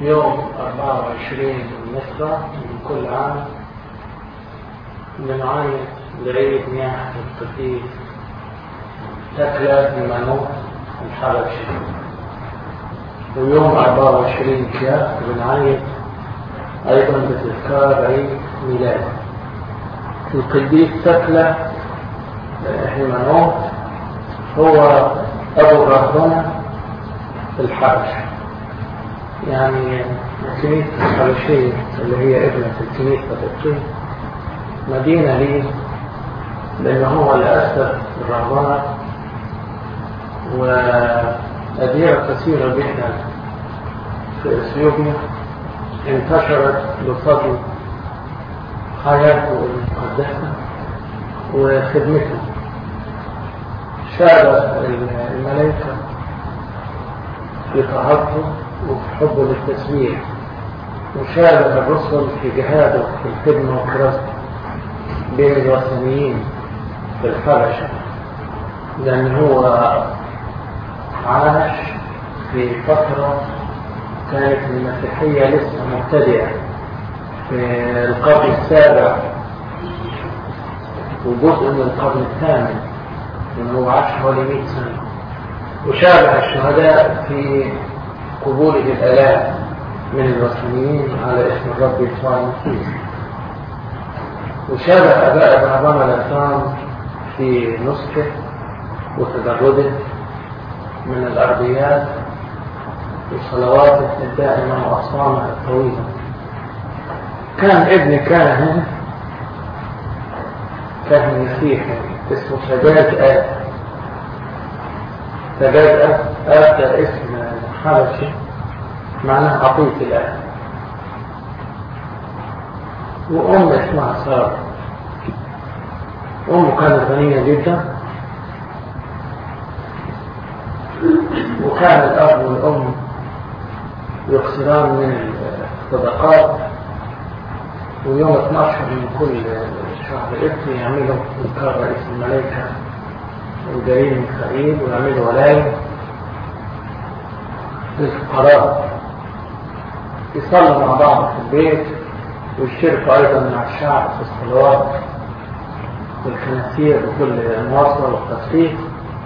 يوم 24 نصرة من كل عام بنعيد لعيد نياحة القديس تكلة المنوط الحبشي ويوم 24 كياس بنعيد أيضا بتذكار عيد ميلاد القديس تكلة هيمانوت هو أبو الرهبنة الحبش يعني الكنيسة الحبشية اللي هي ابنة الكنيسة القبطية مدينة ليه لأن هو اللي أسس الرهبنة وأديرة كثيرة جدا في إثيوبيا انتشرت بفضل حياته المقدسة وخدمته شاب الملائكة في طاعته وفي حبه للتسبيح وشارك الرسل في جهاده في الخدمة وكراسته بين الوثنيين في الحبشة لأن هو عاش في فترة كانت المسيحية لسه مبتدئة في القرن السابع وجزء من القرن الثامن لأنه هو عاش حوالي 100 سنة وشابه الشهداء في قبوله الآلاف من الوثنيين على اسم الرب يسوع المسيح وشابه أباء بعضهم الأسلام في نسكه وتجرده من الأرضيات وصلواته الدائمة وأصوامه الطويلة كان ابن كاهن كاهن مسيحي اسمه سجاد آب سجاد آب آب ده اسم حبشي معناه عطية الآب وأم اسمها سارة أمه كانت غنية جدا وكان الأب والأم يقصران من الصدقات ويوم 12 من كل شهر ابن يعملوا إذكار رئيس الملائكة وجليل ميخائيل ويعملوا ولاية للفقراء يصلوا مع بعض في البيت ويشتركوا أيضا مع الشعب في الصلوات والكناسير وكل المواصلة والتصفيق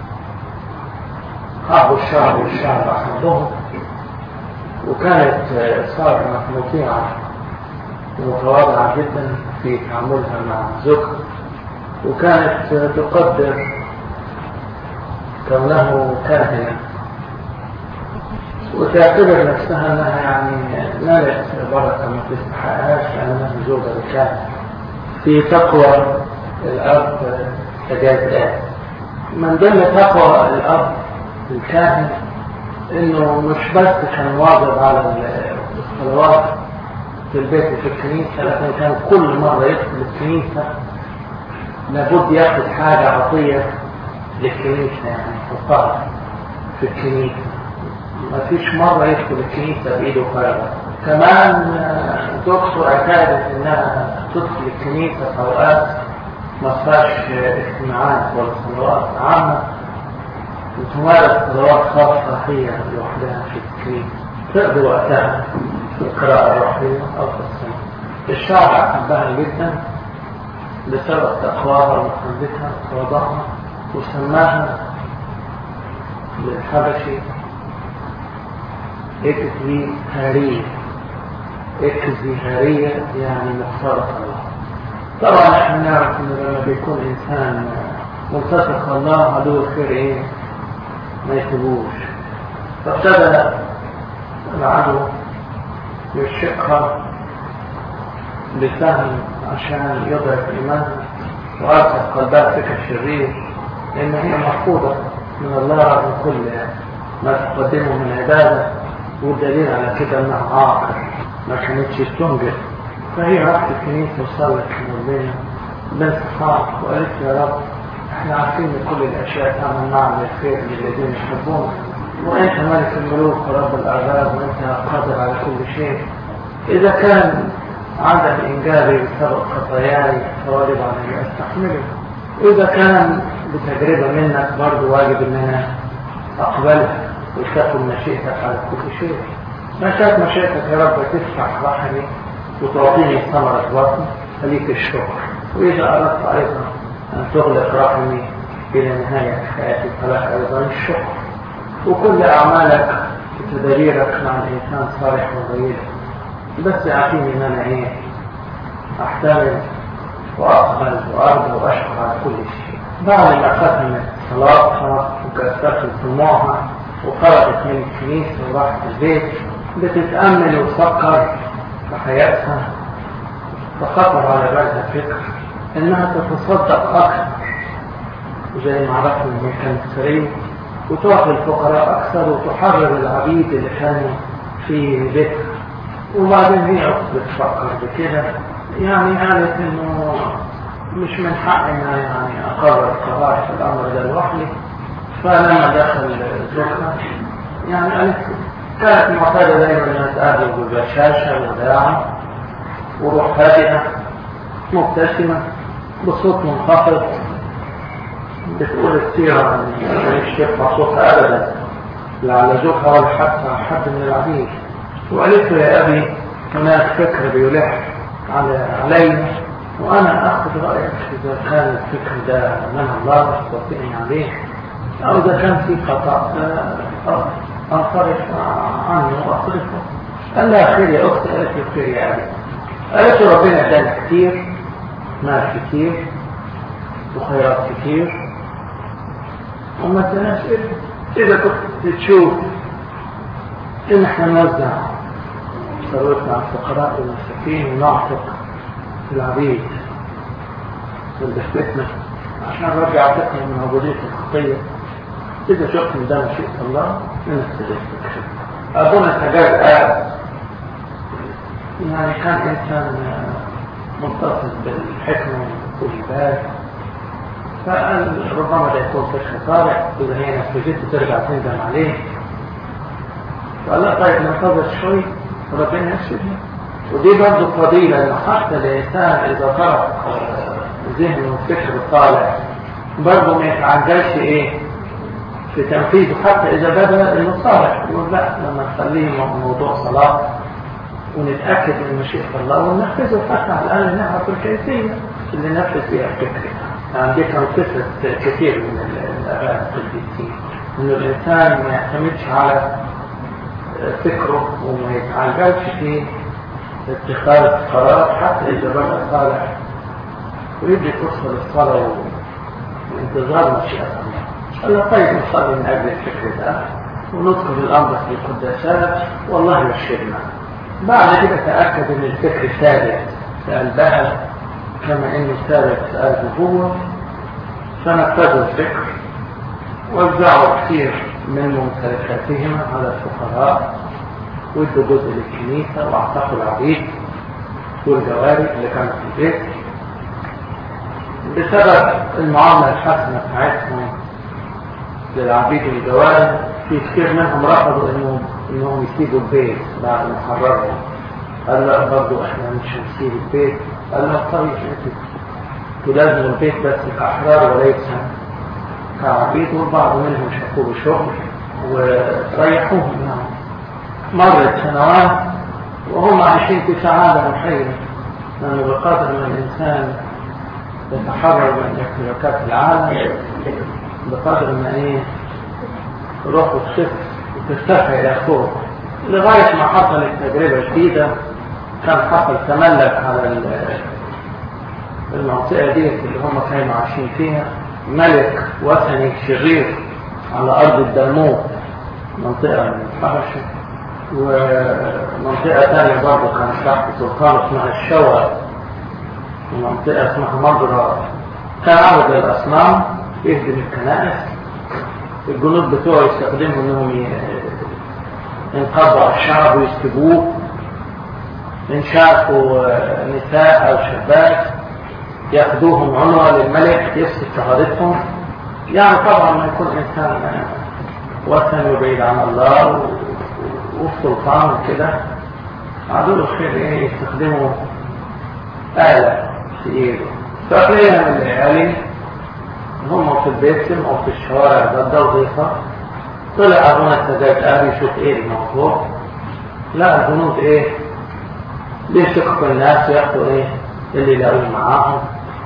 حبوا الشعب والشعب أحبهم وكانت سارة مطيعة ومتواضعة جدا في تعاملها مع زوجها وكانت تقدر كونه كاهنا وتعتبر نفسها انها يعني نالت بركه ما تستحقهاش لانها زوجة الكاهن في تقوى الاب تجاز الاب من ضمن تقوى الاب الكاهن انه مش بس كان واظب على الصلوات في البيت وفي الكنيسة لكن كان كل مرة يدخل الكنيسة لابد ياخد حاجة عطية للكنيسة يعني يحطها في الكنيسة ما فيش مرة يدخل الكنيسة بإيده فارغة كمان دكتور اعتادت انها تدخل الكنيسة في اوقات ما فيهاش اجتماعات ولا صلوات عامة وتمارس صلوات خاصة هي لوحدها في الكنيسة تقضي وقتها في القراءة الروحية أو في الصلاة الشعب أحبها جدا بسبب تقواها ومحبتها ووضعها وسماها للحبشي اكزي هارية اكزي هارية يعني مختارة الله طبعا احنا نعرف ان لما بيكون انسان ملتصق الله عدو الخير ايه ما يسيبوش فابتدى العدو يشقها بسهم عشان يضعف ايمانها وارسل قلبها فكر شرير لان هي مرفوضه من الله رغم كل ما تقدمه من عباده والدليل على كده انها عاقل ما كانتش تنجح فهي راحت الكنيسه وصلت ربنا بانصحاح وقالت يا رب احنا عارفين ان كل الاشياء تعمل معنا الخير للذين يحبونك وانت ملك الملوك ورب الارباب وانت قادر على كل شيء اذا كان عدم انجابي بسبب خطاياي فواجب علي استحمله واذا كان بتجربه منك برضه واجب ان انا اقبلها وتكن مشيئتك على كل شيء ما كانت مشيئتك يا رب تفتح رحمي وتعطيني ثمرة بطني فليك الشكر وإذا أردت أيضا أن تغلق رحمي إلى نهاية حياتي فلك أيضا الشكر وكل أعمالك وتدابيرك مع الإنسان صالح وغير بس أعطيني إن أنا إيه أحتمل وأقبل وأرضى وأشكر على كل شيء بعد ما ختمت صلاتها وكثرت دموعها وخرجت من الكنيسة وراحت البيت بتتأمل وتفكر في حياتها فخطر على بالها فكر إنها تتصدق أكثر زي ما عرفنا من كانت سرية وتعطي الفقراء أكثر وتحرر العبيد اللي كانوا في بيتها وبعدين هي بتفكر بكده يعني قالت إنه مش من حق إن يعني أقرر قرار في الأمر ده لوحدي فلما دخل زوجها يعني قالت كانت معتادة دايما انها تقابل ببشاشة وداعة وروح هادئة مبتسمة بصوت منخفض بتقول السيرة عن مش يرفع صوتها أبدا لا على زوجها ولا حتى حد من العبيد وقالت له يا أبي هناك فكر بيلح على علي وأنا أخذ رأيك إذا كان الفكر ده من الله توفقني عليه أو إذا كان في خطأ أنصرف عنه وأصرفه قال لها خير يا أختي قالت له خير يا أبي قالت له ربنا ادانا كتير مال كتير وخيرات كتير وما تناش إذا كنت تشوف إن إحنا نوزع ثروتنا على الفقراء والمساكين ونعتق العبيد والبسبتنا عشان نرجع عتقنا من عبودية الخطية إذا شفت إن ده مشيئة الله ننفذ الفكرة أظن الحجاج قال يعني كان إنسان متصل بالحكمة وكل بال فقال ربما ده يكون فكر صالح إذا هي نفذته ترجع تندم عليه فقال لا طيب ننتظر شوي وربنا يسجدنا ودي برضه فضيلة إنه حتى الإنسان إذا ترك ذهنه والفكر الصالح برضه ما يتعجلش إيه في تنفيذه حتى إذا بدأ إنه صالح يقول لا لما نخليه موضوع صلاة ونتأكد من مشيئة الله وننفذه حتى على الأقل نعرف الكيفية اللي نفذ فيها الفكرة يعني دي كانت صفة كثير من الآباء القديسين إنه الإنسان ما يعتمدش على فكره وما يتعجلش في اتخاذ قرار حتى إذا بدأ صالح ويدي فرصة للصلاة وانتظار مشيئة الله قال له طيب نصلي من أجل الفكر ده وندخل الأمر في القداسات والله يرشدنا بعد كده تأكد أن الفكر ثابت في قلبها كما أنه ثابت في قلبه هو فنفذوا الفكر وزعوا كثير من ممتلكاتهم على الفقراء وادوا جزء للكنيسة واعتقوا العبيد والجواري اللي كانت في البيت بسبب المعاملة الحسنة بتاعتهم للعبيد والجواري في كثير منهم رفضوا انهم انهم يسيبوا البيت بعد ما حررهم قال لا برضه احنا مش هنسيب البيت قال لا طيب انت تلازموا البيت بس كاحرار وليس كعبيد والبعض منهم شافوا له شغل وريحوهم يعني مرت سنوات وهم عايشين في سعادة روحية لأنه بقدر ما الإنسان يتحرر من احتياجات العالم بقدر ما إيه روحه تخف وترتفع إلى فوق لغاية ما حصلت تجربة جديدة كان حصل تملك على المنطقة دي اللي هم كانوا عايشين فيها ملك وثني شرير على أرض الدموع منطقة من الحبشة ومنطقة تانية برضه كانت تحت سلطان اسمها الشوى ومنطقة اسمها مجرى كان عبد الأصنام يهدم الكنائس الجنود بتوعه يستخدموا انهم ينقضوا على الشعب ويسكبوه ان شافوا نساء او شباب ياخذوهم عنوة للملك يفسد شهادتهم يعني طبعا ما يكون انسان وثني وبعيد عن الله والسلطان وكده عدو الخير ايه يستخدموا آلة في ايده فأخليها من العيالين هم في البيت او في الشوارع ضد وظيفة طلع ابونا السادات قال يشوف ايه الموضوع لا الجنود ايه بيمسكوا الناس وياخدوا ايه اللي يلاقوه معاهم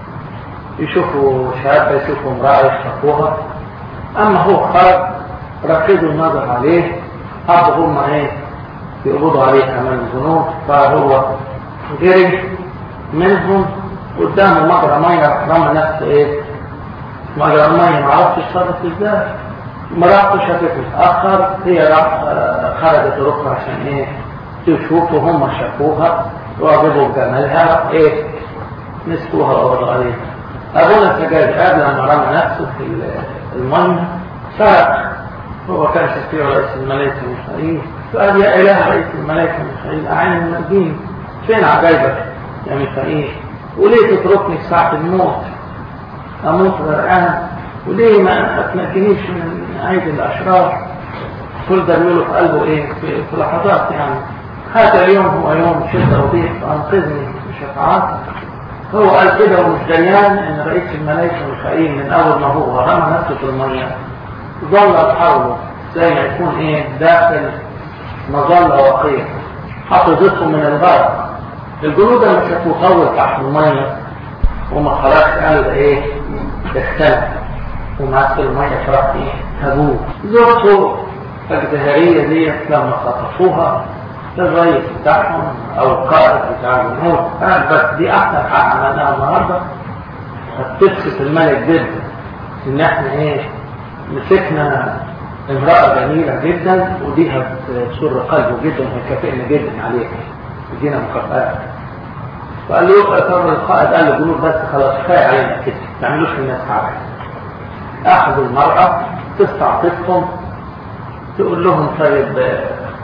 يشوفوا شاب يشوفوا امرأة يشرفوها اما هو خرج ركزوا النظر عليه حبوا هم ايه يقبضوا عليه كمان الجنود فهو جري منهم قدامه مجرى ميه رمى نفسه ايه مجرى الميه ما عرفش يتصرف ازاي مراته شافته اتاخر هي راح خرجت الاخرى عشان ايه تشوفوا هم شافوها واعجبوا بجمالها ايه مسكوها وقبضوا عليها ابونا السجاد قبل لما رمى نفسه في الميه فرق هو كان شفيع رئيس الملائكه ميخائيل فقال يا اله رئيس الملائكه ميخائيل اعين المدين فين عجايبك يا ميخائيل وليه تتركني في ساعه الموت اموت غرقان وليه ما تمكنيش من عيد الاشرار كل ده بيقوله في قلبه ايه في, في لحظات يعني هذا اليوم هو يوم شدة وضيق فانقذني بشفاعتك هو قال كده ومش دريان ان رئيس الملائكه ميخائيل من اول ما هو رمى نفسه في الميه ظل حوله زي ما يكون ايه داخل مظله وقيه حفظته من الغرق الجنود لما شافوه طول تحت الميه وما خلاص قال ده ايه اختلف ومعاه في الميه فراح ايه هبوه زوجته الجزائريه ديت لما خطفوها الرئيس بتاعهم او القائد بتاع الجمهور قال بس دي احسن حاجه عملناها النهارده هتبسط الملك جدا ان احنا ايه مسكنا امرأة جميلة جدا ودي هتسر قلبه جدا وهيكافئنا جدا عليها يدينا مكافآت فقال له يقرأ القائد قال له جنود بس خلاص كفاية علينا كده ما تعملوش الناس حاجة أخذوا المرأة تستعطفهم تقول لهم طيب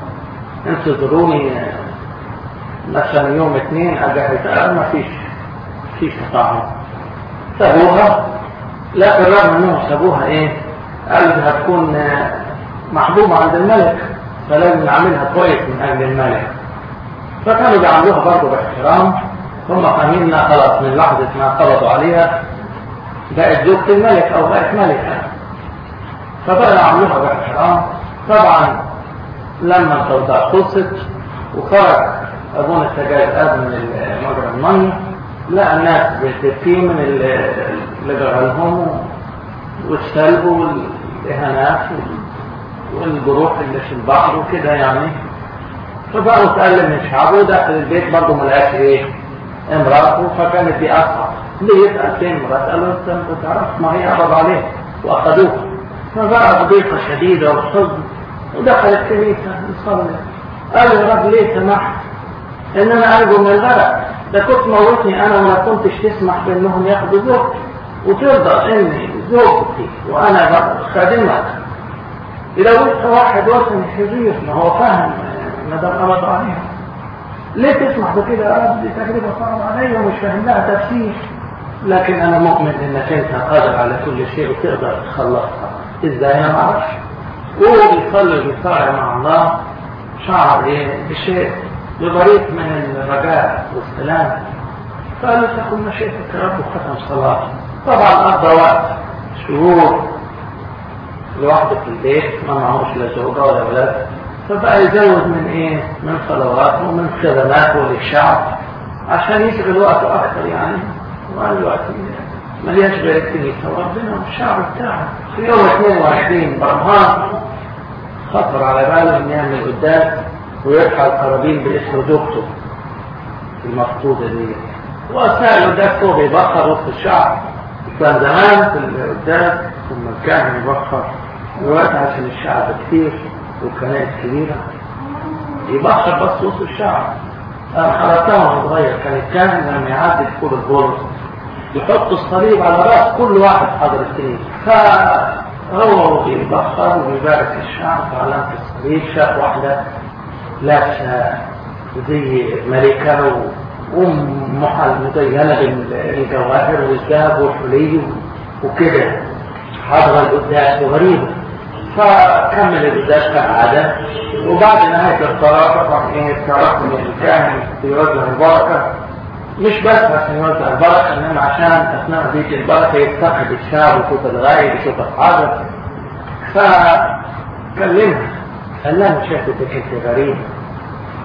انتظروني مثلا يوم اثنين اجهز قال ما فيش فيش تطعم سابوها لكن رغم انهم سابوها ايه قال هتكون محبوبة عند الملك فلازم نعملها كويس من اجل الملك فكانوا بيعملوها برضه باحترام هم فاهمين خلاص من لحظة ما قبضوا عليها بقت زوجة الملك او بقت ملكة فبقوا يعملوها باحترام طبعا لما التوزيع خلصت وخرج ابونا السجاد قبل من مجرى المية لقى الناس بتبكي من اللي جرى لهم والسلب والاهانات والجروح اللي في البحر وكده يعني فبقوا تقلل من شعبه داخل البيت برضه ما لقاش ايه امراته فكانت دي اصعب ليه يسال فين مرات قال له انت ما تعرفش ما هي قبض عليه واخذوه فبقى بضيقه شديده وحزن ودخل الكنيسة يصلي قال يا رب ليه سمحت ان انا ارجو من الغرق ده كنت موتني انا وما كنتش تسمح بانهم ياخدوا زوجتي وترضى اني زوجتي وانا خادمك اذا قلت واحد وطني حرير ما هو فاهم ما دام قبض عليها ليه تسمح بكده يا رب دي تجربه صعبه عليا ومش فاهم لها تفسير لكن انا مؤمن انك انت قادر على كل شيء وتقدر تخلصها ازاي انا ما اعرفش وهو بيصلي وبيصارع مع الله شعر ايه بشيء ببريق من الرجاء والسلام فقال له تكن مشيئتك يا رب وختم صلاته طبعا قضى وقت شهور لوحده في البيت ما معهوش لا زوجه ولا ولاد فبقى يزود من ايه من صلواته ومن خدماته للشعب عشان يشغل وقته اكثر يعني وقال له ملياش غير الكنيسة وربنا والشعب بتاعه في يوم 22 برهان خطر على باله ان يعمل قدام ويرفع القرابين باسم زوجته المفقودة دي واثناء القداس هو بيبخر وسط الشعب كان زمان في القداس ثم الكاهن يبخر دلوقتي عشان الشعب كتير والكنائس كبيرة يبخر بس وسط الشعب انا حضرتها وانا صغير كان الكاهن لما يعدي دخول البولس يحط الصليب على راس كل واحد حضر الكنيسة فهو بيبخر وبيبارك الشعب علامة الصليب شاف واحدة لابسة زي ملكة ومحل مزينة بالجواهر والذهب والحلي وكده حضر القداس وغريبة فكمل القداس كالعادة وبعد نهاية الصلاة طبعا ايه تعرف من الكاهن بيوجه البركة مش بس عشان يوزع البركة انما عشان اثناء ذيك البركة يفتقد الشعب ويشوف الغايب يشوف الحاضر فكلمها قال لها شافتك انت غريبة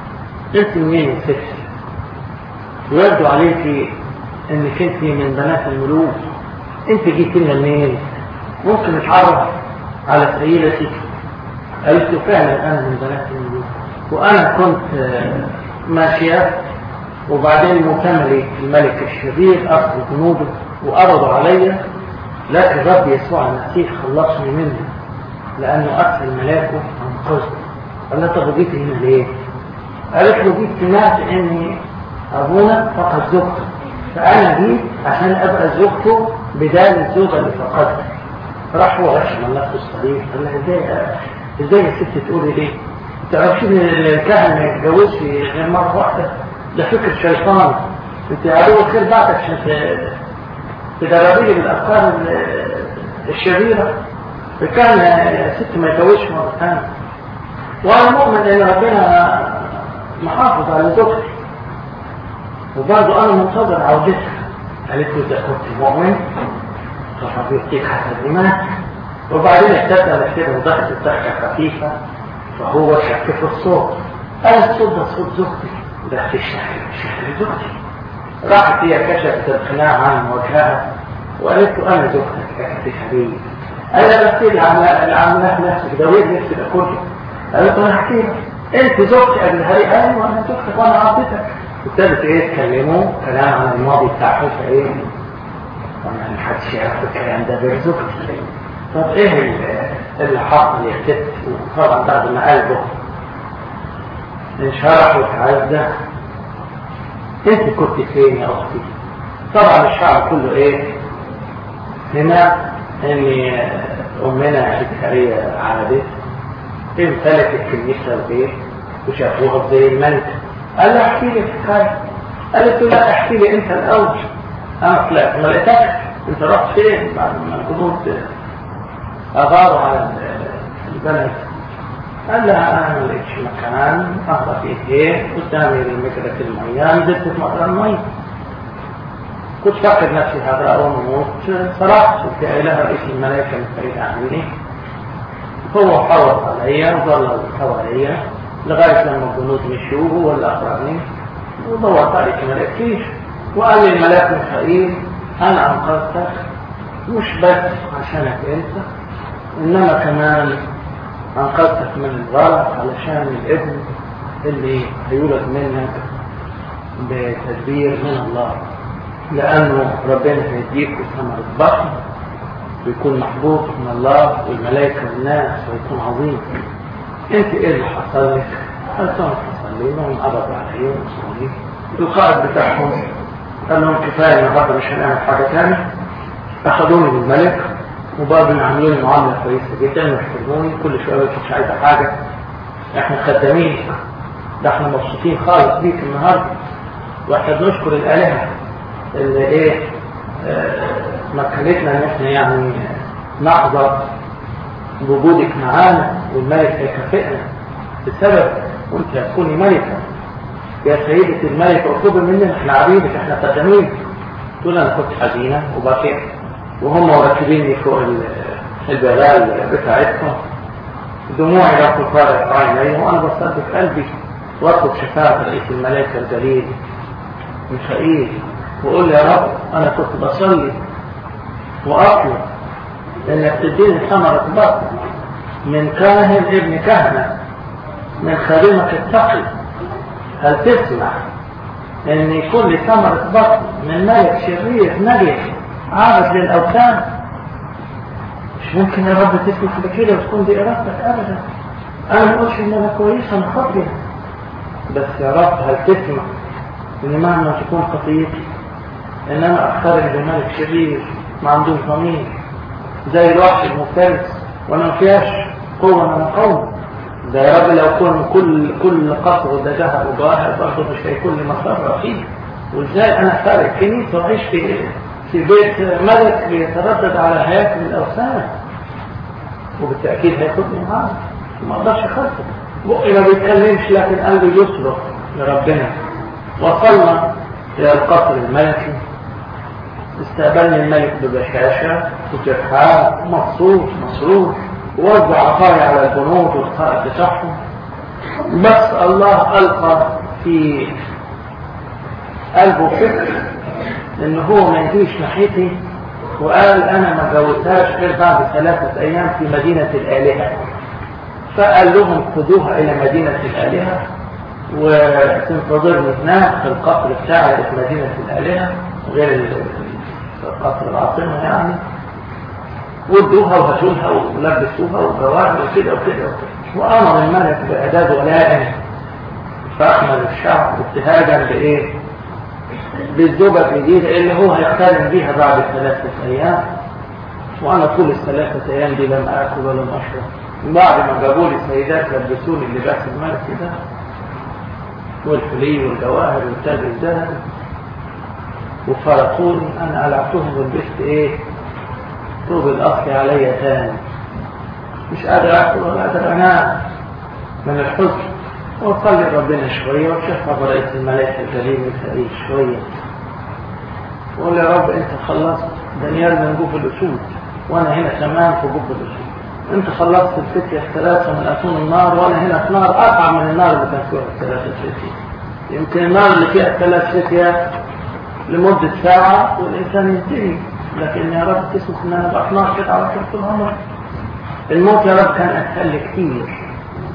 انت منين يا ست ويبدو عليك انك انت من بنات الملوك انت جيت لنا منين ممكن نتعرف على سيدتك قالت له فعلا انا من بنات الملوك وانا كنت ماشيه وبعدين مكمل الملك الشرير أخذ جنوده وأرضوا علي لكن الرب يسوع المسيح خلصني منه لأنه أرسل ملاكه أنقذني قال لها طب جيت هنا ليه؟ قالت له جيت سمعت إن أبونا فقد زوجته فأنا جيت عشان أبقى زوجته بدال الزوجة اللي فقدها راح هو رشم الله في الصليب قال لها ازاي ازاي يا ست تقولي ليه؟ تعرفين ان الكاهن ما يتجوزش غير مرة واحدة ده فكر شيطان انت عدو الخير بعدك عشان تدربيه بالافكار الشريره فكان يا ست ما يتجوزش مره ثانيه وانا مؤمن ان ربنا محافظ على زوجتي وبرضه انا منتظر عودتها قالت له اذا كنت مؤمن فالرب يديك حسب ايمانك وبعدين ابتدى كده وضحكت ضحكه خفيفه فهو شك في الصوت قال الصوت ده صوت زوجتي ده في الشكل شكل زوجتي راحت هي كشفت القناع عن وجهها وقالت له انا زوجتك يا اختي حبيبي انا بس العملاء نفسك ده وين نفسي ده كله قالت له انا احكي لك انت زوجتي قبل هاي ايوه انا زوجتك وانا عطيتك ابتدت ايه يتكلموا كلام عن الماضي بتاع حوشة ايه وانا ما حدش يعرف الكلام ده غير زوجتي طب ايه اللي حصل يا ست وطبعا بعد ما قلبه انشرح وتعزى انت كنت فين يا اختي طبعا الشعب كله ايه هنا ان امنا زكريا عادت امتلكت الكنيسه البيت وشافوها زي الملك قال لها احكي لي حكايه قالت له لا احكي لي انت الاول انا طلعت ما لقيتكش انت رحت فين بعد ما الجنود اغاروا على البلد قال لها انا ما لقيتش مكان اهرب فيه ايه قدامي المجرة المياه نزلت في مقرى المي كنت فاكر نفسي هذا وموت صرحت قلت لها رئيس الملائكة من بعيد عني هو حوط علي وظل حواليا لغاية لما الجنود مشوا هو اللي أخرجني ودورت عليك ما لقيتيش وقال لي الملاك ميخائيل أنا أنقذتك مش بس عشانك أنت إنما كمان أنقذتك من الغلط علشان الابن اللي هيولد منك بتدبير من الله لأنه ربنا هيديك ثمرة بطن ويكون محبوب من الله والملائكة والناس ويكون عظيم انت ايه اللي حصل لك؟ قال لهم حصل لي انهم قبضوا علي وصلي القائد بتاعهم قال لهم كفايه النهارده مش هنعمل حاجه ثانيه اخذوني للملك وبرضه عاملين معامله كويسه جدا ويحترموني كل شويه مش عايزه حاجه احنا خدامين ده احنا مبسوطين خالص بيك النهارده واحنا بنشكر الالهه اللي ايه آه مكنتنا ان احنا يعني نحظى بوجودك معانا والملك هيكافئنا بسبب وانت هتكوني ملكة يا سيدة الملك اطلبي مننا احنا عبيدك احنا خدامين تقول انا كنت حزينة وبكيت وهم مركبيني فوق البغال بتاعتهم دموعي لا تفارق عيني وانا بصدق قلبي واطلب شفاعة رئيس الملائكة الجليل ميخائيل وقول يا رب انا كنت بصلي واطلب انك تديني ثمرة بطن من كاهن ابن كهنة من خادمك التقي هل تسمح ان يكون لي ثمرة بطن من ملك شرير نجس عابد للاوثان مش ممكن يا رب تسمح بكده وتكون دي ارادتك ابدا انا ما اقولش ان انا كويسه انا خاطئه بس يا رب هل تسمح ان مهما تكون خطيتي ان انا اختار بملك شرير ما عندوش ضمير زي الوحش المفترس وانا ما فيهاش قوه من القوم ده يا رب لو كون كل كل قصر ده ذهب وجواهر برضه مش هيكون لي مسار فيه وازاي انا فارق كنيسه واعيش في في بيت ملك بيتردد على هياكل الاوثان وبالتاكيد هياخدني معاه ما اقدرش اخسر بقي ما بيتكلمش لكن قلبي يصرخ لربنا وصلنا الى القصر الملكي استقبلني الملك ببشاشة وترحاب مبسوط مسرور ووزع عطايا على الجنود والقائد بتاعهم بس الله ألقى في قلبه فكر ان هو ما يجيش ناحيتي وقال انا ما جوزتهاش غير بعد ثلاثة ايام في مدينة الالهة فقال لهم خذوها الى مدينة الالهة وتنتظرني هناك في القصر بتاعي في مدينة الالهة غير القصر العاصمة يعني ودوها وهاتوها ولبسوها وجواها وكده وكده وكده وامر الملك باعداد ولاء فاحمل الشعب ابتهاجا بايه بالزوجة الجديدة اللي هو هيقترن بيها بعد ثلاثة أيام وأنا طول الثلاثة أيام دي لم آكل ولم أشرب بعد ما جابوا لي سيدات لبسوني اللباس الملكي ده والحلي والجواهر والتاج الذهبي وفرقوني أنا قلعتهم ولبست إيه طوب الأصلي عليا تاني مش قادر أكل ولا قادر أنام من الحزن وصلي ربنا شوية وشوف رئيس الملائكة الكريم الكريم شوية وقول يا رب انت خلصت دانيال من جوف الأسود وانا هنا كمان في جوف الأسود انت خلصت الفتية الثلاثة من أتون النار وانا هنا في نار أقع من النار اللي كان فيها الثلاثة فتية يمكن النار اللي فيها الثلاث فتية لمدة ساعة والإنسان ينتهي لكن يا رب تسمح ان انا ابقى في نار كده على طول طول عمري الموت يا رب كان أسهل كتير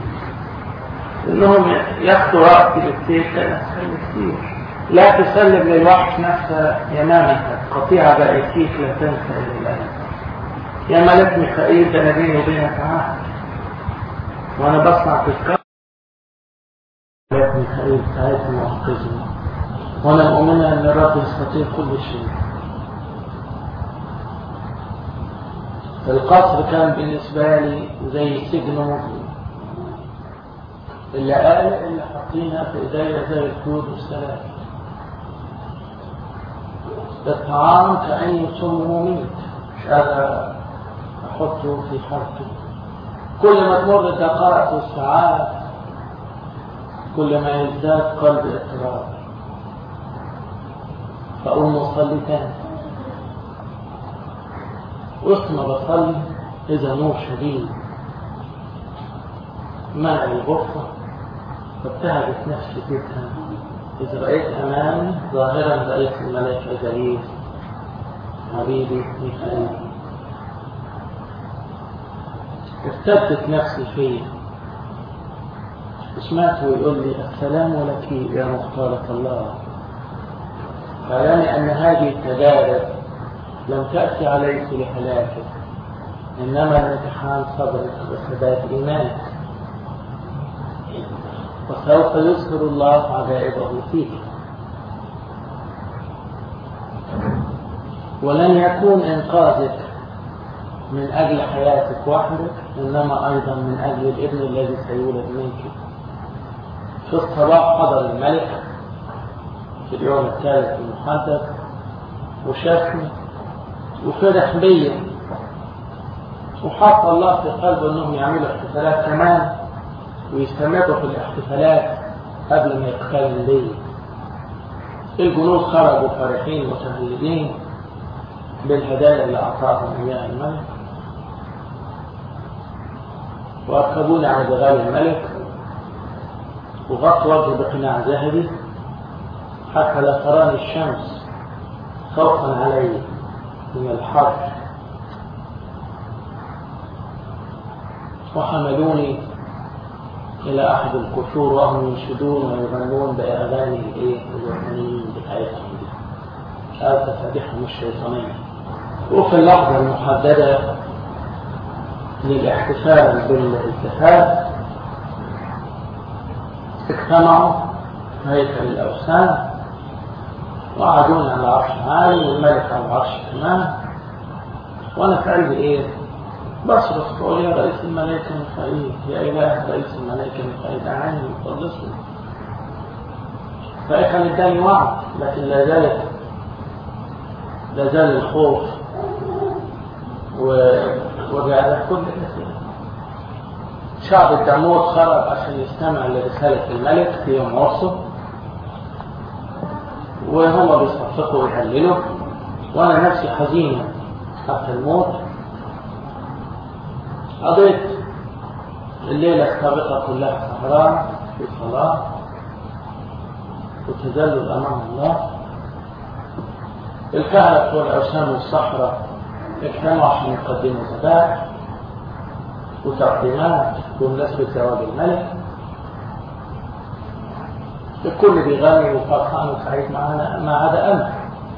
انهم ياخذوا رأسي بالسيف كان اسهل كتير لا تسلم للوحش نفسها يمامك قطيعة بأيتيك لا تنسى إلى الآن يا ملك ميخائيل ده بيني وبينك عهد وأنا بصنع تذكار ملك ميخائيل ساعتني وأنقذني وأنا مؤمن أن الرب يستطيع كل شيء القصر كان بالنسبة لي زي سجن مظلم اللي قال اللي حاطينها في ايديا زي الكود والسلام الطعام كأنه سم مميت مش قادر أحطه في حرفي كل ما تمر الدقائق والساعات كل ما يزداد قلبي اضطراب فأقوم أصلي تاني وسط ما بصلي إذا نور شديد منع الغرفة فابتهجت نفسي جدا إذ رأيت أمامي ظاهرا رأيت الملائكة جليل حبيبي ميخائيل ارتدت نفسي فيه سمعته يقول لي السلام لك يا مختارة الله فعلاني أن هذه التجارب لم تأتي عليك لهلاكك إنما لامتحان صبرك وثبات إيمانك وسوف يظهر الله عجائبه فيك ولن يكون إنقاذك من أجل حياتك وحدك إنما أيضا من أجل الابن الذي سيولد منك في الصباح حضر الملك في اليوم الثالث المحدد وشافني وفرح بيا وحط الله في قلبه انهم يعملوا احتفالات كمان ويستمروا في الاحتفالات قبل ما يقتل الليل الجنود خرجوا فرحين متهيئين بالهدايا اللي اعطاهم اياها الملك واركبوني على جبال الملك وغطوا وجهي بقناع ذهبي حتى لا تراني الشمس خوفا علي من الحر وحملوني إلى أحد القصور وهم ينشدون ويغنون بأغاني الإيه الوثنيين بتاعتهم دي آه تفاتيحهم الشيطانية وفي اللحظة المحددة للاحتفال بالاتفاق اجتمعوا في هيكل الأوثان وقعدون على عرش عالي والملك على العرش كمان وأنا في قلبي إيه بصرخ بقول يا رئيس الملائكة ميخائيل يا إله رئيس الملائكة ميخائيل أعاني وخلصني فكان اداني وعد لكن لا زالت لا زال الخوف وجعل كل كثير شعب الدموت خرج عشان يستمع لرسالة الملك في يوم عرسه وهم بيصفقوا ويهللوا وأنا نفسي حزينة حتى الموت قضيت الليلة السابقة كلها سهران في صلاة وتذلل أمام الله الكهنة والأوثان والصحراء اجتمعوا عشان يقدموا ذبائح وتقديمات بمناسبة زواج الملك الكل بيغني وفرحان وسعيد معانا ما عدا أنا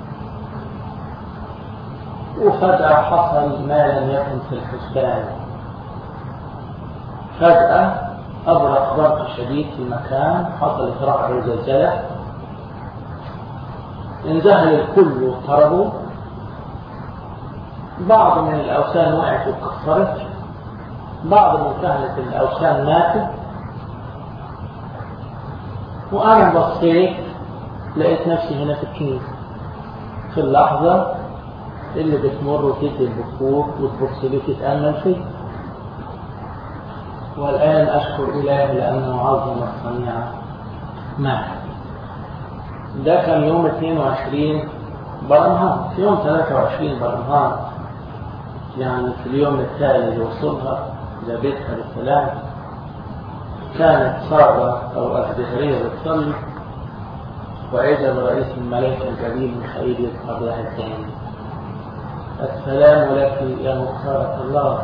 وفجأة حصل ما لم يكن في الحسبان فجأة أبرق برق شديد في المكان حصلت رعد وزلزلة انذهل الكل واضطربوا بعض من الأوثان وقعت واتكسرت بعض من كهنة الأوثان ماتوا وأنا بصيت لقيت نفسي هنا في الكنيسة في اللحظة اللي بتمر وتدي البخور وتبص لي تتأمل فيه والآن أشكر إلهي لأنه عظم الصنيع مات ده كان يوم 22 برمهان في يوم 23 برمهان يعني في اليوم التالي اللي وصلها لبيتها بالسلام كانت سارة أو الزهرية بتصلي وإذا برئيس الملائكة الجليل ميخائيل يذكر لها الثاني السلام لك يا مختارة الله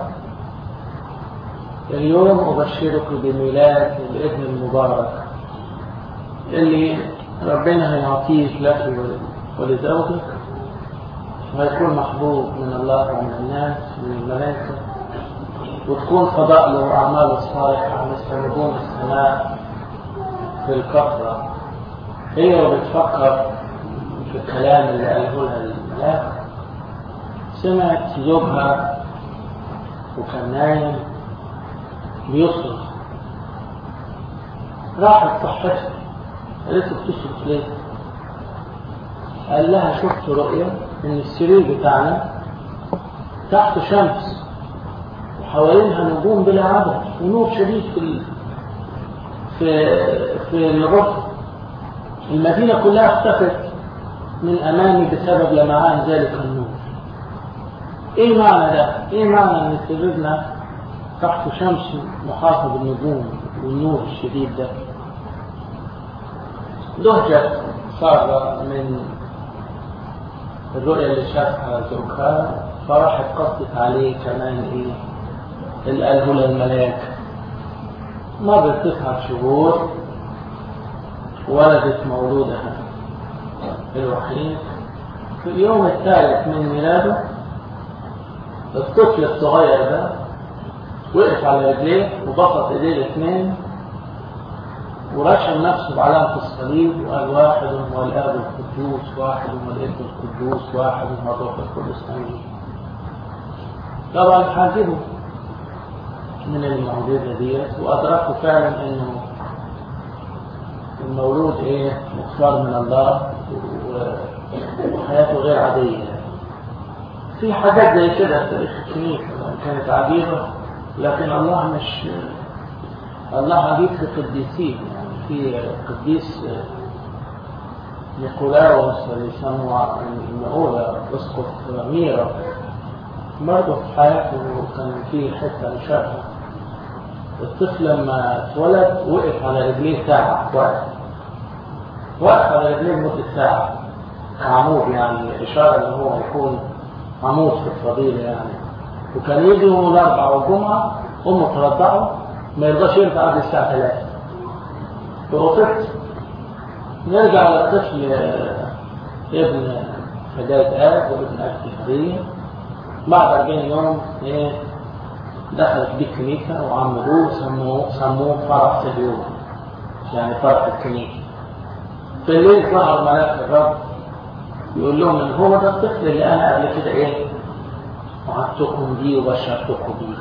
اليوم أبشرك بميلاد الابن المبارك اللي ربنا هيعطيه لك ولزوجك وهيكون محبوب من الله ومن الناس ومن الملائكة وتكون فضائله وأعماله الصالحة مثل نجوم السماء في الكفرة هي وبتفكر في الكلام اللي قاله لها الملاك سمعت زوجها وكان نايم بيصرخ راحت صحتها قالت له بتصرخ ليه؟ قال لها شفت رؤيا ان السرير بتاعنا تحت شمس وحوالينها نجوم بلا عدد ونور شديد في ال... في في الغرفه المدينه كلها اختفت من امامي بسبب لمعان ذلك النور ايه معنى ده؟ ايه معنى ان سريرنا تحت شمس محاطه بالنجوم والنور الشديد ده؟ لهجة صار من الرؤيا اللي شافها زوجها فراحت قصت عليه كمان ايه اللي قاله للملاك مرت تسعة شهور ولدت مولودها الوحيد في اليوم الثالث من ميلاده الطفل الصغير ده وقف على رجليه وبسط ايديه الاثنين ورشم نفسه بعلامة الصليب وقال واحد هو الآب القدوس واحد هو الابن القدوس واحد هو الروح القدس آمين طبعا حاجبه من المعجزة ديت وأدركوا فعلا إنه المولود إيه مختار من الله وحياته غير عادية في حاجات زي كده في تاريخ الكنيسة كانت عجيبة لكن الله مش الله عجيب في قديسين يعني في قديس نيقولاوس اللي يسموه نقول اسقف ميرا برضه في حياته كان في حته مشابهه الطفل لما اتولد وقف على رجليه ساعه واقف وقف على رجليه لمده ساعه عمود يعني اشاره ان هو يكون عمود في الفضيله يعني وكان يجي يوم الاربعاء والجمعه امه ترضعه ما يرضاش يرفع قبل الساعة 3 فوقفت نرجع للطفل ابن فداية آب وابن أختي هدية بعد 40 يوم ايه دخلت بيه الكنيسة وعملوه سموه سموه فرح اليوم يعني فرح الكنيسة في الليل ظهر ملاك الرب يقول لهم ان هو ده الطفل اللي انا قبل كده ايه وعدتكم بيه وبشرتكم بيه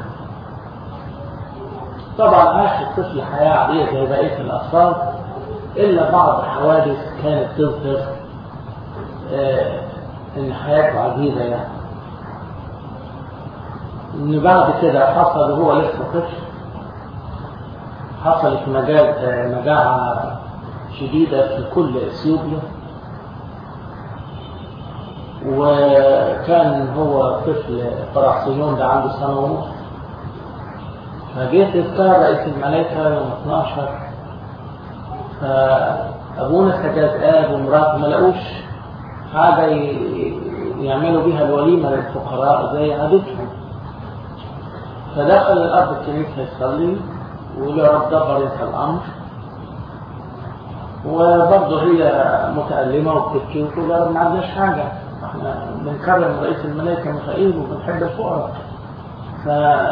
طبعا عاش الطفل حياة عادية زي بقية الأطفال إلا بعض الحوادث كانت تظهر آه إن حياته عجيبة يعني إن بعد كده حصل وهو لسه طفل حصلت مجال آه مجاعة شديدة في كل إثيوبيا وكان هو طفل فرعصيون ده عنده سنة ونص فجيت اختار رئيس الملائكة يوم 12 أبونا استجاز آب ومراته ما لقوش حاجة يعملوا بيها الوليمة للفقراء زي عادتهم فدخل الأب الكنيسة يصلي ويقول يا رب دبر انت الأمر وبرضه هي متألمة وبتبكي وتقول يا رب ما عندناش حاجة احنا بنكرم رئيس الملائكة ميخائيل وبنحب الفقراء ف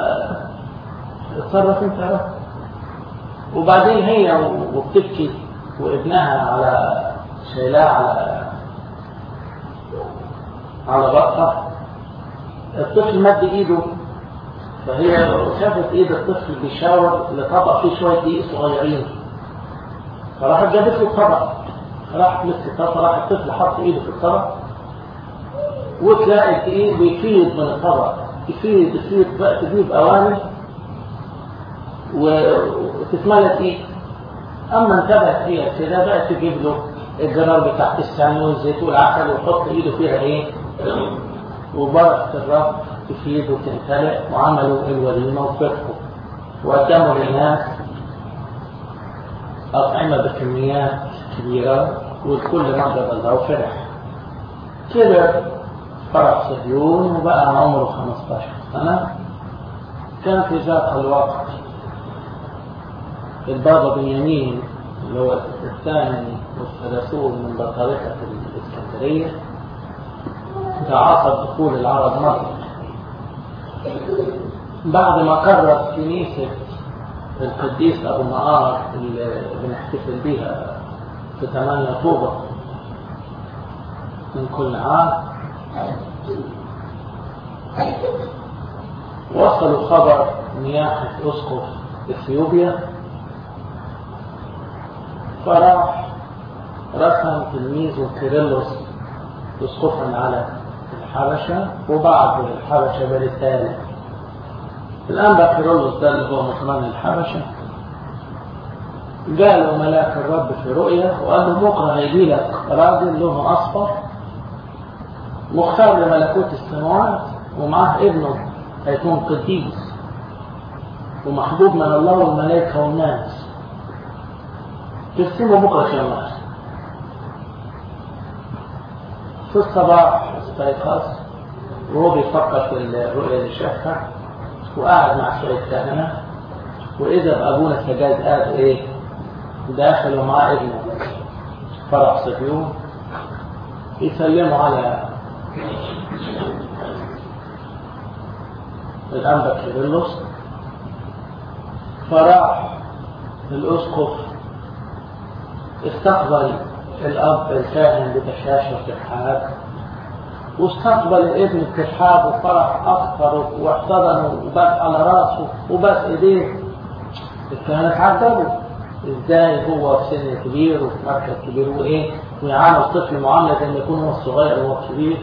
اتصرف انت يا رب وبعدين هي وبتبكي وابنها على شايلاه على على بطها الطفل مد ايده فهي شافت ايد الطفل بيشاور لطبق فيه شويه دقيق صغيرين فراحت جابت له الطبق راحت مسك الطبق راح الطفل حط ايده في الطبق وتلاقي الدقيق بيفيض من الطبق يفيض يفيض بقى تجيب اواني وتتملى دقيق اما انتبهت هي كده بقى تجيب له الجرار بتاعت السمن والزيت والعسل ويحط ايده فيها ايه وبركة الرب تفيد وتمتلئ وعملوا الوليمة وفرحوا وقدموا للناس أطعمة بكميات كبيرة والكل معجب الله وفرح كبر فرح صهيون وبقى عمره 15 سنة كان في ذات الوقت البابا بنيامين اللي هو الثاني والثلاثون من بطارقة الإسكندرية تعاقد دخول العرب مصر بعد ما قررت كنيسة القديس أبو معار اللي بنحتفل بيها في 8 أكتوبر من كل عام وصلوا خبر نياحة أسقف إثيوبيا فراح رسم تلميذه كيرلس أسقفا على الحبشة وبعثوا للحبشة برسالة الأنبا كيرلس ده اللي هو مطمئن الحبشة جاء ملاك الرب في رؤيا وقال له بكرة هيجي لك راجل لونه أصفر مختار لملكوت السماوات ومعاه ابنه هيكون قديس ومحبوب من الله والملائكة والناس ترسمه بكرة شمال في الصباح استيقظ وهو بيفكر في الرؤيا اللي شافها وقعد مع شوية كهنة وإذا بأبونا سجاد قال إيه داخل ومعاه ابنه فرح صهيون يسلموا على الأنبا كيرلس فراح الأسقف استقبل الأب الكاهن ببشاشة وترحاب واستقبل الابن بترحاب وفرح أكثر واحتضنه وبات على راسه وبات إيديه الكهنة اتعجبوا ازاي هو في سن كبير وفي مركز كبير وايه ويعامل الطفل معامله زي ما يكون هو الصغير وهو الكبير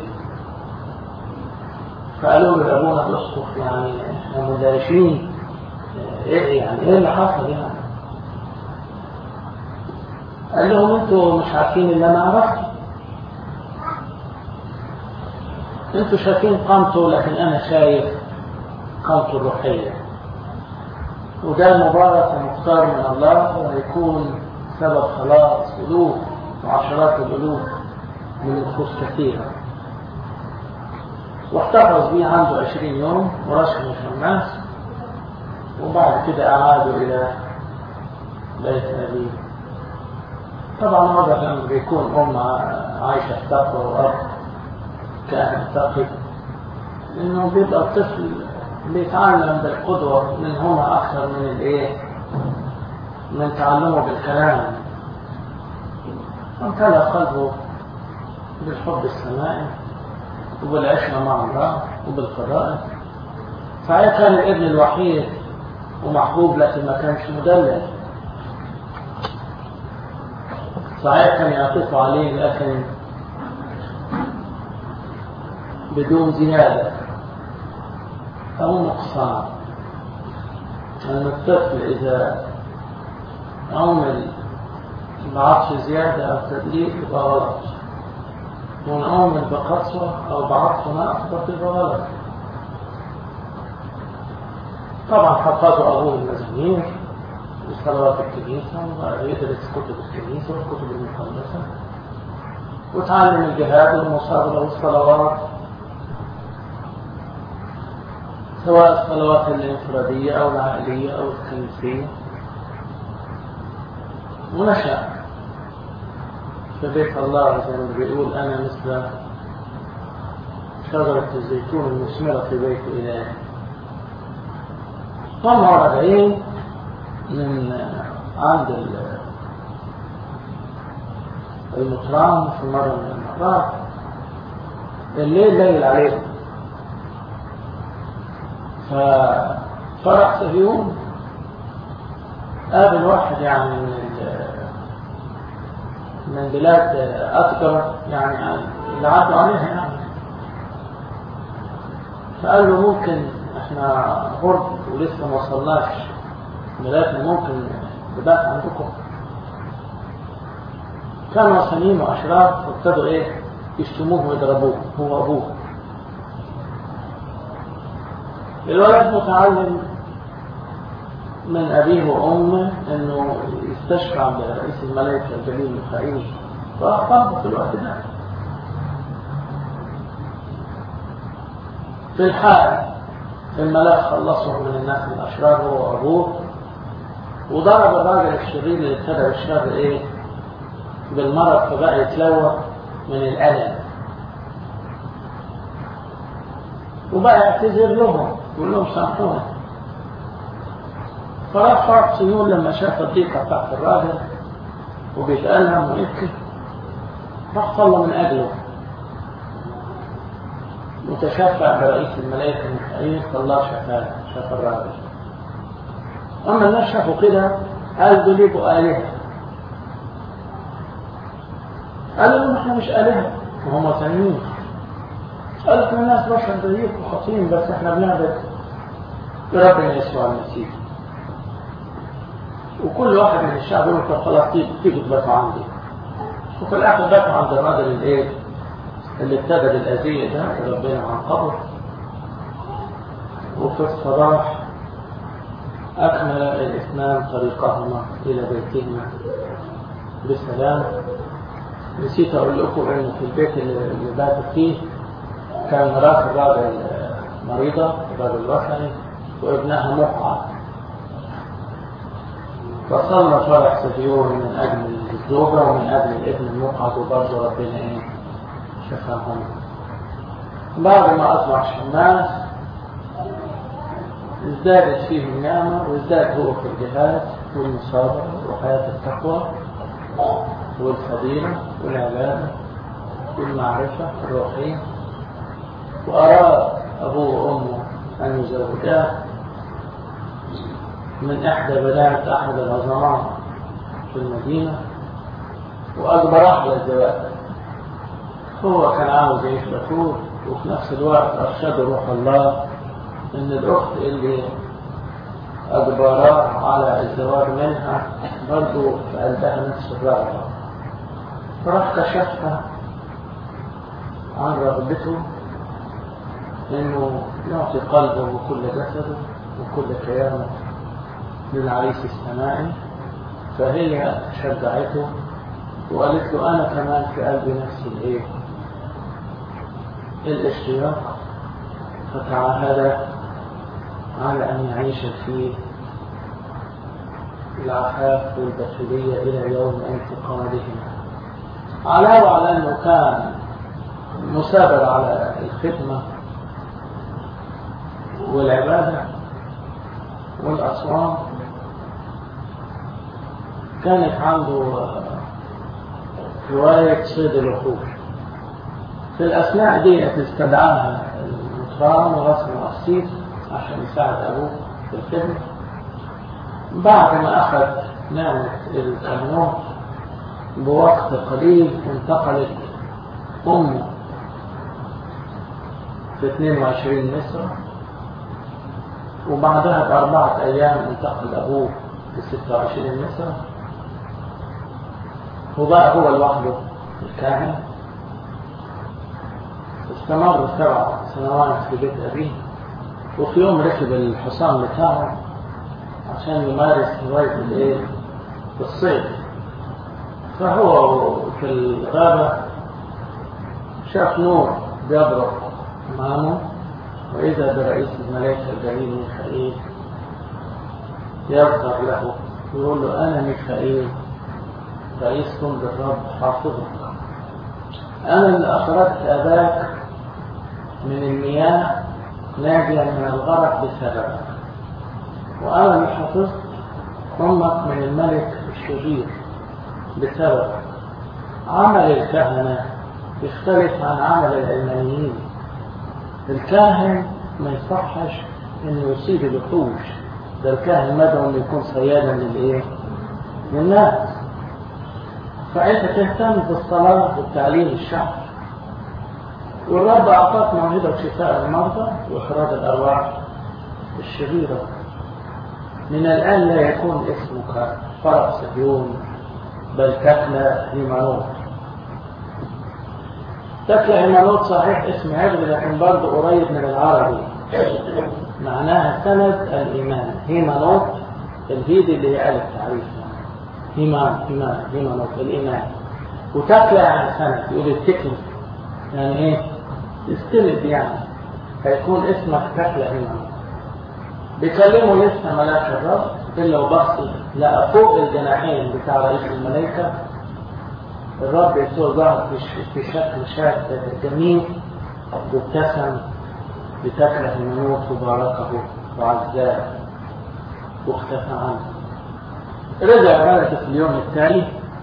فقالوا له ابونا الاسقف يعني احنا مندهشين ايه يعني ايه اللي حصل يعني قال لهم انتوا مش عارفين اللي انا عرفته انتوا شايفين قامته لكن انا شايف قامته الروحيه وده مبارك ومختار من الله ويكون سبب خلاص ألوف وعشرات الألوف من نفوس كثيرة واحتفظ به عنده عشرين يوم ورسم الناس وبعد كده أعادوا إلى بيت أبيه طبعا واضح لما بيكون أم عايشة في تقوى وأب كان تقي إنه بيبقى الطفل بيتعلم بالقدوة من هما أكثر من الإيه؟ من تعلمه بالكلام امتلأ قلبه بالحب السمائي وبالعشرة مع الله وبالقراءة صحيح كان الابن الوحيد ومحبوب لكن ما كانش مدلل صحيح كان يعطف عليه لكن بدون زيادة أو نقصان لأن الطفل إذا عمل بعطش زيادة أو تدليل يبقى غلط وإن عمل بقسوة أو بعطف نقص يبقى غلط طبعا حفظوا أبوه المزامير لصلوات الكنيسة ويدرس كتب الكنيسة والكتب المقدسة وتعلم الجهاد والمصابرة والصلوات سواء الصلوات الانفرادية أو العائلية أو الكنسية ونشأ في بيت الله زي ما بيقول أنا مثل شجرة الزيتون المثمرة في بيت إلهي هم راجعين من عند المطران في مرة من المرات الليل ليل عليهم ففرح صهيون قابل واحد يعني من من بلاد أكبر يعني اللي عدوا عليها يعني فقال له ممكن احنا غرب ولسه ما وصلناش بلادنا ممكن نبات عندكم كانوا وثنيين وأشراف وابتدوا ايه يشتموه ويضربوه هو أبوه الولد متعلم من أبيه وأمه إنه يستشفع برئيس الملائكة الجليل ميخائيل فأخطأه في الوقت ده في الحال الملاك خلصه من الناس الأشرار هو وأبوه وضرب الراجل الشرير اللي ابتدى بالشر إيه بالمرض فبقى يتلوى من الألم وبقى يعتذر لهم يقول لهم سامحوني فراح فرق صيون لما شاف الضيقة بتاعت الراجل وبيتألم ويبكي راح صلى من أجله متشفع برئيس الملائكة ميخائيل صلى شفاه شاف الراجل أما الناس شافوا كده قال دول يبقوا آلهة قالوا لهم احنا مش آلهة وهم ثانيين قال لك الناس بشر زيك وخطين بس احنا بنعبد ربنا يسوع المسيح وكل واحد من الشعب يقول طب خلاص تيجي تباتوا عندي وفي الاخر باتوا عند الراجل الايه اللي ابتدى بالاذيه ده ربنا عن قبر وفي الصباح اكمل الاثنان طريقهما الى بيتهما بسلام نسيت اقول لكم انه في البيت اللي باتوا فيه كان مرات الراجل مريضة الراجل وثني وابنها مقعد فصلى فرح صهيون من أجل الزوجة ومن أجل الابن المقعد وبرضه ربنا إيه شفاهم بعد ما أصبح شماس ازدادت فيه النعمة وازداد هو في الجهاد والمصابرة وحياة التقوى والفضيلة والعبادة والمعرفة الروحية وأراد أبوه وأمه أن يزوجاه من إحدى بنات أحد العظماء في المدينة وأجبره على الزواج هو كان عاوز يعيش بتول وفي نفس الوقت أرشده روح الله إن الأخت اللي أجبراه على الزواج منها برضه في قلبها نفس الرغبة فراح كشفها عن رغبته انه يعطي قلبه وكل جسده وكل كيانه للعريس السمائي فهي شجعته وقالت له انا كمان في قلبي نفس الايه الاشتياق فتعاهد على ان يعيش في العفاف والبتولية إلى يوم انتقالهما علاوة على أنه كان مثابر على الخدمة والعبادة والأصوام كانت عنده هواية صيد الوحوش في الأثناء دي استدعاها المطران ورسم القسيس عشان يساعد أبوه في الخدمة بعد ما أخذ نعمة القانون بوقت قليل انتقلت أمه في 22 مصر وبعدها بأربعة أيام انتقل أبوه في 26 مصر وبقى هو لوحده الكاهن استمر سبع سنوات في بيت أبيه وفي يوم ركب الحصان بتاعه عشان يمارس هواية الايه؟ الصيد فهو في الغابة شاف نور بيضرب أمامه وإذا برئيس الملائكة الجليل ميخائيل يظهر له يقول له أنا ميخائيل رئيس جند الرب حافظك أنا اللي أخرجت أباك من المياه ناجيا من الغرق بسببك وأنا اللي حفظت أمك من الملك الشرير بسبب عمل الكهنة يختلف عن عمل العلمانيين الكاهن ما يصحش انه يصيب الوحوش ده الكاهن مدعو انه يكون صيادا للايه؟ للناس فانت تهتم بالصلاه والتعليم الشعب والرب اعطاك موهبه شفاء المرضى واخراج الارواح الشريره من الان لا يكون اسمك فرح صهيون بل تكلى هيمانوت تكلى هيمانوت صحيح اسم عبري لكن برضه قريب من العربي معناها سند الإيمان هيمانوت الهيد اللي هي آلة تعريف هيمان هيمان هيمانوت الإيمان وتكلى يعني سند يقول التكل يعني ايه استند يعني هيكون اسمك تكلى هيمانوت بيكلموا لسه ملاك الرب إلا وبص لقى فوق الجناحين بتاع رئيس الملائكة الرب يسوع ظهر في شكل شاب جميل وابتسم بتكره الموت وباركه وعزاه واختفى عنه رجع ملكة في اليوم التالي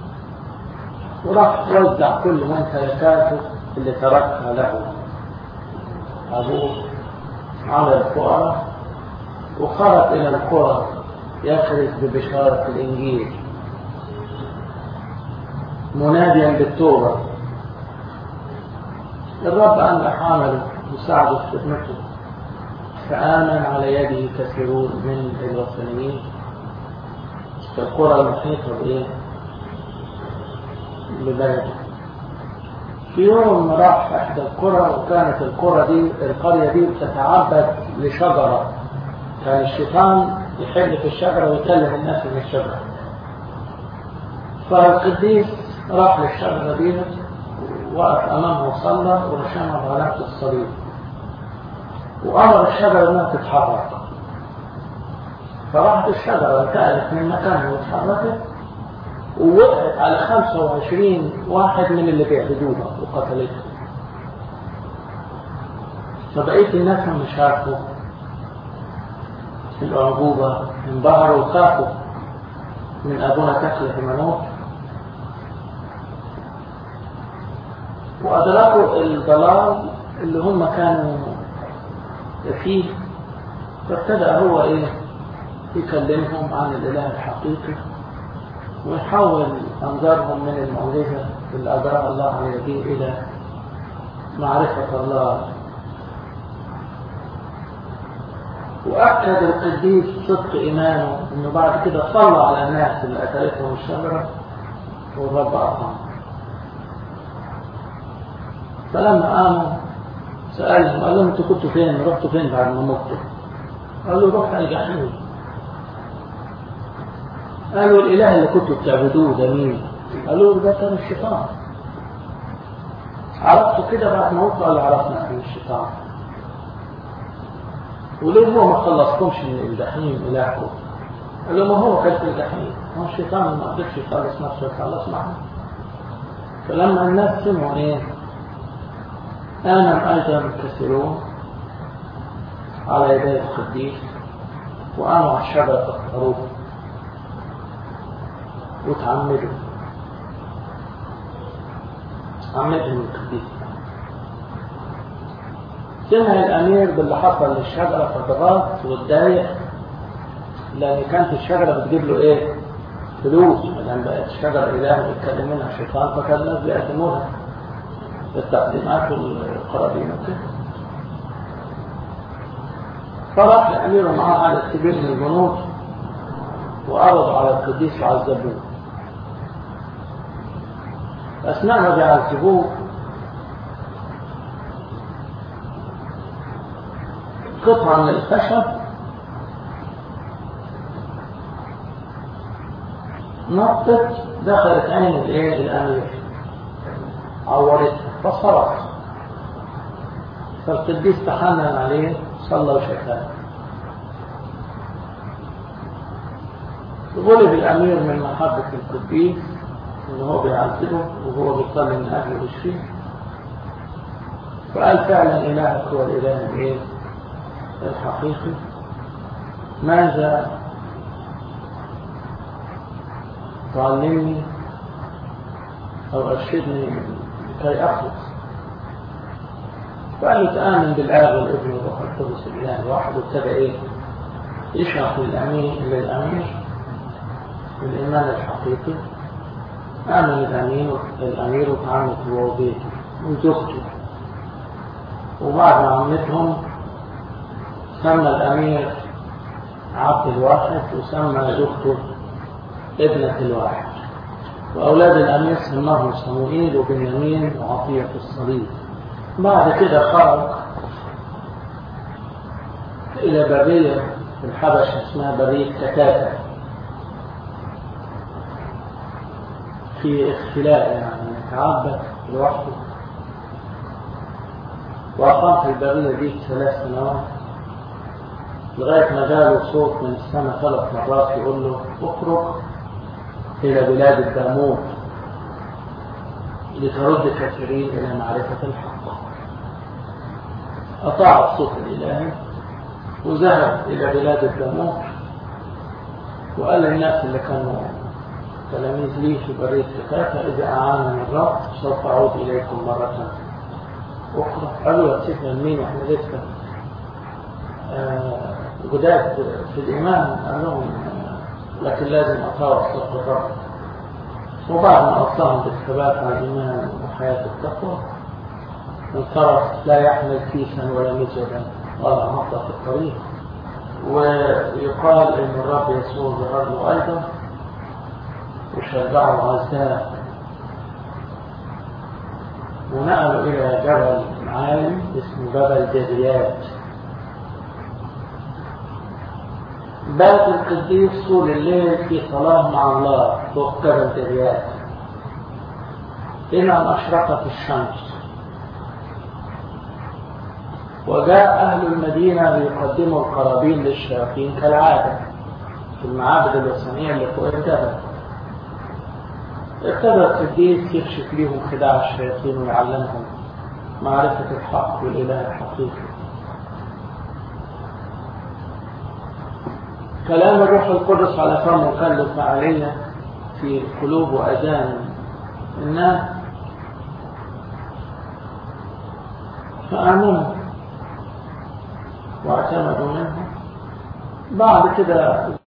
وراح وزع كل ممتلكاته اللي تركها له أبوه على الفقراء وخرج إلى القرى يخرج ببشارة الإنجيل مناديا بالتوبة الرب أنجح عمله وساعده في خدمته فآمن على يده كثيرون من الوثنيين في القرى المحيطة بإيه؟ ببلده في يوم راح إحدى القرى وكانت القرى دي القرية دي بتتعبد لشجرة كان الشيطان يحل في الشجرة ويكلم الناس من الشجرة فالقديس راح للشجرة دي وقف أمامها وصلى ورشمها بعلامة الصليب وأمر الشجرة إنها تتحرك فراحت الشجرة انتقلت من مكانها واتحركت ووقعت على 25 واحد من اللي بيعبدوها وقتلتهم فبقية الناس مش عارفوا الأعجوبة انبهروا وخافوا من أبونا تكل هيمانوت وأدركوا الضلال اللي هم كانوا فيه فابتدى هو إيه يكلمهم عن الإله الحقيقي ويحول أنظارهم من المعجزة اللي أجراها الله على يديه إلى معرفة الله وأكد القديس صدق إيمانه إنه بعد كده صلى على الناس اللي قتلتهم الشجرة والرب أعطاهم فلما قاموا سألهم قال لهم انتوا كنتوا فين؟ رحتوا فين بعد ما متوا؟ قالوا رحنا الجحيم قالوا الإله اللي كنتوا بتعبدوه ده مين؟ قالوا ده كان الشيطان عرفتوا كده بعد ما متوا قالوا عرفنا كان الشيطان وليه هو ما خلصكمش من الجحيم إلهكم؟ قال له ما هو كان في الجحيم هو الشيطان ما قدرش يخلص نفسه يخلص معنا فلما الناس سمعوا ايه آمن أيضا كثيرون على يدي القديس وقاموا على الشجرة فاختاروه وتعمدوا عمدهم القديس سمع الأمير باللي حصل للشجرة فضغط واتضايق لأن كانت الشجرة بتجيب له إيه؟ فلوس لأن بقت الشجرة إله بيتكلم منها الشيطان فكان الناس بيقدموها التقديمات والقرابين وكده فراح الأمير معاه عدد كبير من الجنود وعرضوا على القديس وعذبوه أثناء ما بيعذبوه قطعة من الخشب نطت دخلت عين الايه الامير عورتها فصرف فالقديس تحنن عليه صلى وشفاه غلب الامير من محبه القديس ان هو بيعذبه وهو بيصلي من اجله الشيء وقال فعلا الهك هو الاله الايه الحقيقي ماذا تعلمني أو أرشدني كي أخلص فقال له تآمن بالآب والابن والروح القدس الإله الواحد وابتدى إيه؟ يشرح للأمير للأمير الإيمان الحقيقي آمن الأمير الأمير وتعاملت هو وبيته وزوجته وبعد ما عمتهم سمى الأمير عبد الواحد وسمى زوجته ابنة الواحد وأولاد الأمير سماهم صموئيل وبنيامين وعطية الصليب بعد كده خرج إلى برية في الحبشة اسمها برية كتاتة في اختلاء يعني يتعبد لوحده وأقام في البرية دي ثلاث سنوات لغاية ما جاله صوت من السماء ثلاث مرات يقول له اخرج إلى بلاد الدامون لترد كثيرين إلى معرفة الحق أطاع الصوت الإلهي وذهب إلى بلاد الدامون وقال للناس اللي كانوا تلاميذ لي في برية كفافة إذا أعانني الرب سوف أعود إليكم مرة أخرى قالوا يا سيدنا مين إحنا لسه آه جداد في الإيمان قال لهم لكن لازم أطاع صوت الرب وبعد ما أوصاهم بالثبات على الإيمان وحياة التقوى انصرف لا يحمل كيسا ولا مزودا ولا عطى في الطريق ويقال إن الرب يسوع ظهر له أيضا وشجعه عزاه ونقلوا إلى جبل عالي اسمه جبل جزيات بات القديس طول الليل في صلاة مع الله فوق جبل جزيات إلى أن أشرقت الشمس وجاء أهل المدينة ليقدموا القرابين للشياطين كالعادة في المعابد الوثنية اللي فوق الجبل ابتدى القديس يكشف ليهم خداع الشياطين ويعلمهم معرفة الحق والإله الحقيقي كلام الروح القدس على فم مكلف فعالية في قلوب وأذان الناس فآمنوا واعتمدوا منه بعد كده